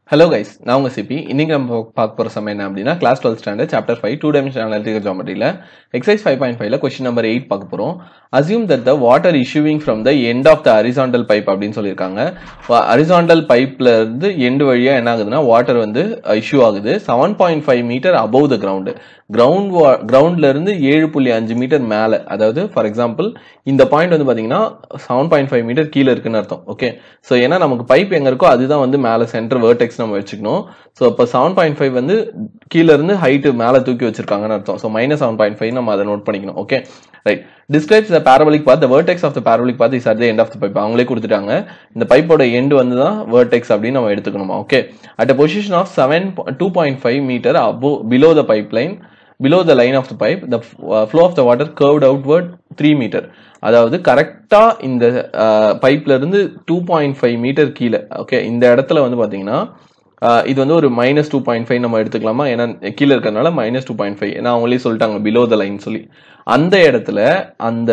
hello guys நான் உங்கள் CP இன்னைக்கு நம்ம பார்க்க போகிற சமயம் என்ன அப்படின்னா class twelfth standard chapter five two dimension analytical ஜாமெட்ரியில் எக்ஸைஸ் ஃபைவ் பாயிண்ட் ஃபைவ்ல கொஸ்டின் நம்பர் எயிட் பார்க்க போகிறோம் assume that the water issuing from the end of the horizontal pipe அப்படின்னு சொல்லியிருக்காங்க ஹரிசாண்டல் பைப்ல இருந்து எண்டு வழியாக என்ன ஆகுதுன்னா வாட்டர் வந்து இஷ்யூ ஆகுது seven point five metre above the ground ground கிரவுண்ட்ல இருந்து ஏழு புள்ளி அஞ்சு மீட்டர் மேலே அதாவது ஃபார் எக்ஸாம்பிள் இந்த பாயிண்ட் வந்து பார்த்தீங்கன்னா செவன் பாயிண்ட் ஃபைவ் மீட்டர் கீழே இருக்குன்னு அர்த்தம் ஓகே ஸோ ஏன்னா நமக்கு பைப் எங்கே இருக்கோ அதுதான் வந்து மேலே சென்டர் வேர்டெக்ஸ் நம்ம வச்சுக்கணும் ஸோ இப்போ செவன் பாயிண்ட் ஃபைவ் வந்து கீழே இருந்து ஹைட்டு மேலே தூக்கி வச்சிருக்காங்கன்னு அர்த்தம் so minus seven point five நம்ம அதை நோட் பண்ணிக்கணும் okay right describes the parabolic path the vertex of the parabolic path is at the end of the pipe அவங்களே கொடுத்துட்டாங்க இந்த பைப்போட எண்டு வந்து தான் வேர்டெக்ஸ் அப்படின்னு நம்ம எடுத்துக்கணுமா okay at a position of seven two point five metre above below the pipe line below the line of the pipe the uh, flow of the water curved outward 3 meter அதாவது கரெக்டா இந்த பைப்ல இருந்து two point five metre கீழே okay இந்த இடத்துல வந்து பாத்தீங்கன்னா இது வந்து ஒரு மைனஸ் டூ பாயிண்ட் ஃபைவ் நம்ம எடுத்துக்கலாமா ஏன்னா கீழே இருக்கிறதுனால மைனஸ் டூ பாயிண்ட் ஃபைவ் ஏன்னா அவங்களே சொல்லிட்டாங்க பிலோ த லைன் சொல்லி அந்த இடத்துல அந்த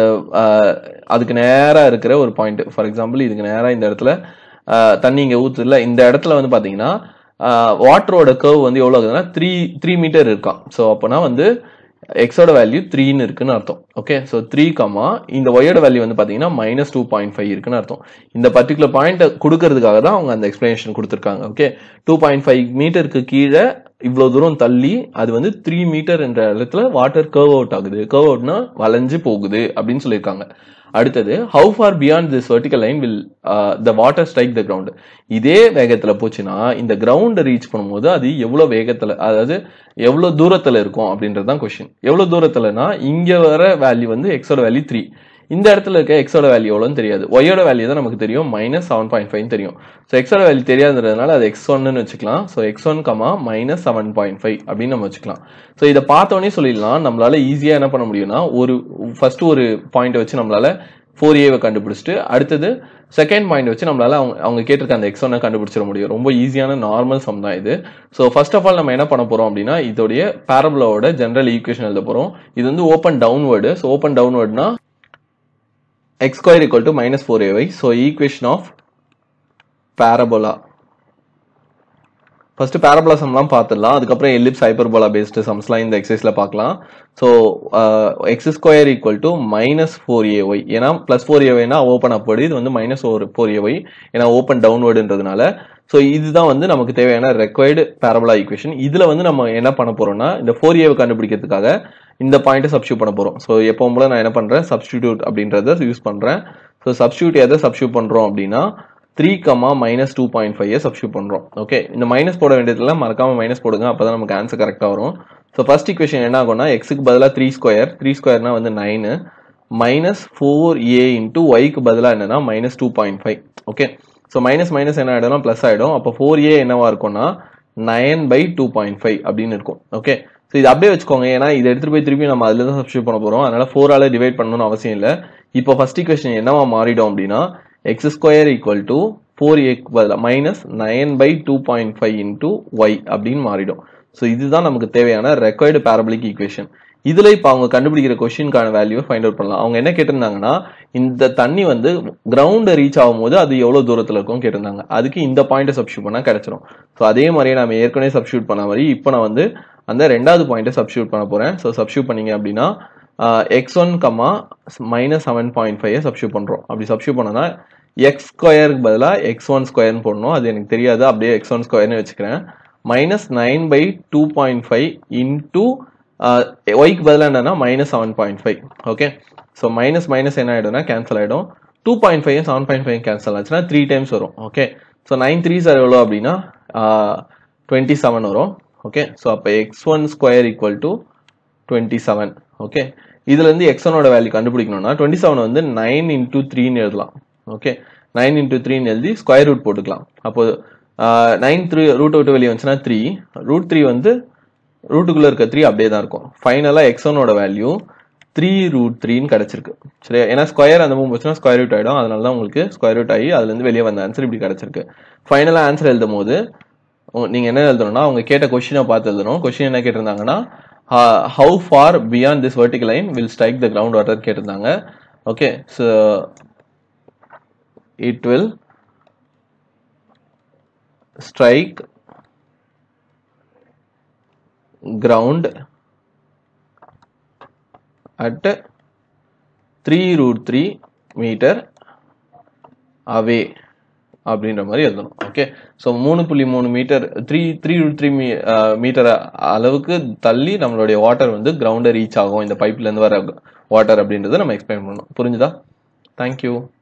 அதுக்கு நேராக இருக்கிற ஒரு பாயிண்ட் ஃபார் எக்ஸாம்பிள் இதுக்கு நேராக இந்த இடத்துல தண்ணி இங்கே ஊற்றுல இந்த இடத்துல வந்து பார்த்தீங்கன்னா வாட்டரோட கர்வ் வந்து எவ்வளோ ஆகுதுன்னா த்ரீ த்ரீ மீட்டர் இருக்கான் ஸோ அப்போனா வந்து எக்ஸோட வேல்யூ த்ரீன்னு இருக்குன்னு அர்த்தம் ஓகே ஸோ த்ரீ கமா இந்த ஒயோட வேல்யூ வந்து பார்த்தீங்கன்னா மைனஸ் டூ பாயிண்ட் ஃபைவ் இருக்குன்னு அர்த்தம் இந்த பர்டிகுலர் பாயிண்ட் கொடுக்கறதுக்காக தான் அவங்க அந்த எக்ஸ்பிளனேஷன் கொடுத்துருக்காங்க ஓகே டூ பாயிண்ட் ஃபைவ் மீட்டருக்கு கீழே இவ்வளோ தூரம் தள்ளி அது வந்து த்ரீ மீட்டர் என்ற இடத்துல வாட்டர் கர்வ் அவுட் ஆகுது கர்வ் அவுட்னா வளைஞ்சு போகுது அப்படின்னு சொல்லியிருக்காங்க அடுத்தது how far beyond this vertical line will the water strike the ground இதே வேகத்துல போச்சுன்னா இந்த கிரவுண்டை ரீச் பண்ணும்போது அது எவ்வளவு வேகத்துல அதாவது எவ்வளவு தூரத்துல இருக்கும் அப்படின்றது தான் கொஸ்டின் எவ்வளவு தூரத்துலனா இங்க வர வேல்யூ வந்து எக்ஸோட வேல்யூ த்ரீ இந்த இடத்துல இருக்க எக்ஸோட வேல்யூ எவ்வளோன்னு தெரியாது ஒய்யோட வேல்யூ தான் நமக்கு தெரியும் மைனஸ் செவன் பாயிண்ட் ஃபைவ் தெரியும் ஸோ எக்ஸோட வேல்யூ தெரியாதுன்றதுனால அது எக்ஸ் ஒன்னு வச்சுக்கலாம் so x one comma minus seven point five அப்படின்னு நம்ம வச்சுக்கலாம் ஸோ இதை பார்த்தோன்னே சொல்லிடலாம் நம்மளால ஈஸியாக என்ன பண்ண முடியும்னா ஒரு ஃபர்ஸ்ட் ஒரு பாயிண்ட் வச்சு நம்மளால ஃபோர் ஏவை கண்டுபிடிச்சிட்டு அடுத்தது செகண்ட் பாயிண்ட் வச்சு நம்மளால அவங்க அவங்க கேட்டிருக்க அந்த எக்ஸ் ஒன்னை கண்டுபிடிச்சிட முடியும் ரொம்ப ஈஸியான நார்மல் சம் தான் இது ஸோ ஃபர்ஸ்ட் ஆஃப் ஆல் நம்ம என்ன பண்ண போறோம் அப்படின்னா இதோடைய பேரபுலோட ஜென்ரல் ஈக்குவேஷன் எழுத போறோம் இது வந்து ஓப்பன் டவுன்வேர்டு ஸோ ஓப்பன் டவுன்வேர்ட்னா x square equal to minus 4ay so equation of parabola first parabola சம்லாம் பார்த்துடலாம் அதுக்கப்புறம் எலிப்ஸ் ஹைப்பர்போலா பேஸ்டு சம்ஸ்லாம் இந்த எக்ஸசைஸ்ல பார்க்கலாம் so x square equal to minus four a y ஏன்னா பிளஸ் ஃபோர் ஏ ஒய்னா ஓப்பன் அப்வர்டு இது வந்து minus four four a y ஏன்னா ஓப்பன் டவுன்வர்டுன்றதுனால ஸோ இதுதான் வந்து நமக்கு தேவையான ரெக்வயர்டு பேரபோலா ஈக்குவேஷன் இதில் வந்து நம்ம என்ன பண்ண போறோம்னா இந்த ஃபோர் ஏவை கண்டுபிடிக்கிறதுக்காக இந்த பாயிண்ட்டை சப்ஸ்டியூட் பண்ண போறோம் ஸோ எப்போ போல நான் என்ன பண்றேன் சப்ஸ்டியூட் அப்படின்றத யூஸ் பண்றேன் ஸோ சப்ஸ்டியூட் எதை சப்ஸ்டியூட் பண்றோம் அப்படின்னா three comma minus two point five substitute பண்றோம் ஓகே இந்த மைனஸ் போட வேண்டியதுல மறக்காம மைனஸ் போடுங்க அப்பதான் நமக்கு ஆன்சர் கரெக்டாக வரும் ஸோ ஃபர்ஸ்ட் இக்குவேஷன் என்ன ஆகும்னா எக்ஸுக்கு பதிலாக த்ரீ ஸ்கொயர் த்ரீ ஸ்கொயர்னா வந்து nine minus four A into ஒய்க்கு பதிலாக என்னன்னா minus two point five okay so minus minus என்ன ஆகிடும் ப்ளஸ் ஆகிடும் அப்போ ஃபோர் ஏ என்னவா இருக்கும்னா nine by two point five அப்படின்னு இருக்கும் ஓகே ஸோ இது அப்படியே வச்சுக்கோங்க ஏன்னா இதை எடுத்துட்டு போய் திருப்பி நம்ம அதில் தான் சப்ஸ்டியூட் பண்ண போகிறோம் அதனால ஃபோரால டிவைட் பண்ணணும்னு அவசியம் இல்லை இப்போ ஃபர்ஸ்ட் இக்குவேஷன் என்னவா மாறிடும் அப்படின்னா X square equal to four ஏக்கு பதிலாக minus nine by two point five into Y அப்படின்னு மாறிடும் ஸோ இதுதான் நமக்கு தேவையான ரெக்வயர்டு பேரபலிக் ஈக்குவேஷன் இதுல இப்போ அவங்க கண்டுபிடிக்கிற கொஸ்டினுக்கான வேல்யூ ஃபைண்ட் அவுட் பண்ணலாம் அவங்க என்ன கேட்டிருந்தாங்கன்னா இந்த தண்ணி வந்து கிரவுண்ட் ரீச் ஆகும்போது அது எவ்வளவு தூரத்துல இருக்கும் கேட்டிருந்தாங்க அதுக்கு இந்த பாயிண்ட்டை சப்ஸ்டியூட் பண்ணா கிடைச்சிரும் ஸோ அதே மாதிரியே நம்ம ஏற்கனவே சப்ஸ்டியூட் பண்ண மாதிரி இப்போ நான் வந்து அந்த ரெண்டாவது பாயிண்ட்டை சப்ஸ்டியூட் பண்ண போறேன் ஸோ சப்ஸ்டியூட் பண்ணீங்க அப்படின்னா X one comma minus seven point five substitute பண்றோம் அப்படி சப்ஸ்டியூட் பண்ணனா எக்ஸ் ஸ்கொயருக்கு பதிலாக எக்ஸ் ஒன் ஸ்கொயர்னு போடணும் அது எனக்கு தெரியாது அப்படியே எக்ஸ் ஒன் ஸ்கொயர்னு வச்சுக்கிறேன் minus nine by two point five into ஒய்க்கு பதிலாக என்னன்னா minus seven point five okay so minus minus என்ன ஆகிடும்னா கேன்சல் ஆகிடும் two point five seven point five cancel ஆச்சுன்னா த்ரீ டைம்ஸ் வரும் okay so nine three sir எவ்வளோ அப்படின்னா டுவெண்ட்டி செவன் வரும் ஓகே ஸோ அப்போ X one square equal to twenty seven okay இதுல இருந்து எக்ஸ் ஒனோட வேல்யூ கண்டுபிடிக்கணும்னா டுவெண்ட்டி செவன் வந்து நைன் இன்டூ த்ரீன்னு எழுதலாம் ஓகே நைன் இன்டூ த்ரீன்னு எழுதி ஸ்கொயர் ரூட் போட்டுக்கலாம் அப்போ நைன் த்ரீ ரூட் விட்டு வெளியே வந்துச்சுன்னா த்ரீ ரூட் த்ரீ வந்து ரூட்டுக்குள்ள இருக்க த்ரீ அப்படியே தான் இருக்கும் ஃபைனலா எக்ஸ் ஒனோட வேல்யூ த்ரீ ரூட் த்ரீன்னு கிடைச்சிருக்கு சரியா ஏன்னா ஸ்கொயர் அந்த மூணு போச்சுன்னா ஸ்கொயர் ரூட் ஆயிடும் அதனால தான் உங்களுக்கு ஸ்கொயர் ரூட் ஆகி அதுல இருந்து வெளியே வந்த ஆன்சர் இப்படி கிடைச்சிருக்கு ஃபைனலா ஆன்சர் எழுதும் போது நீங்க என்ன எழுதணும்னா அவங்க கேட்ட கொஸ்டினை பார்த்து எழுதணும் கொஸ்டின் என்ன கேட்டிருந்தாங்கன்னா how far beyond this vertical line will strike the ground water கேட்டிருந்தாங்க okay so it will strike ground at three root three meter away அப்படின்ற மாதிரி எழுதணும் ஓகே ஸோ மூணு புள்ளி மூணு மீட்டர் three three root three m meter அளவுக்கு தள்ளி நம்மளுடைய வாட்டர் வந்து கிரவுண்டை ரீச் ஆகும் இந்த பைப்லேருந்து வர வாட்டர் அப்படின்றத நம்ம எக்ஸ்பிளைன் பண்ணணும் புரிஞ்சுதா தேங்க்யூ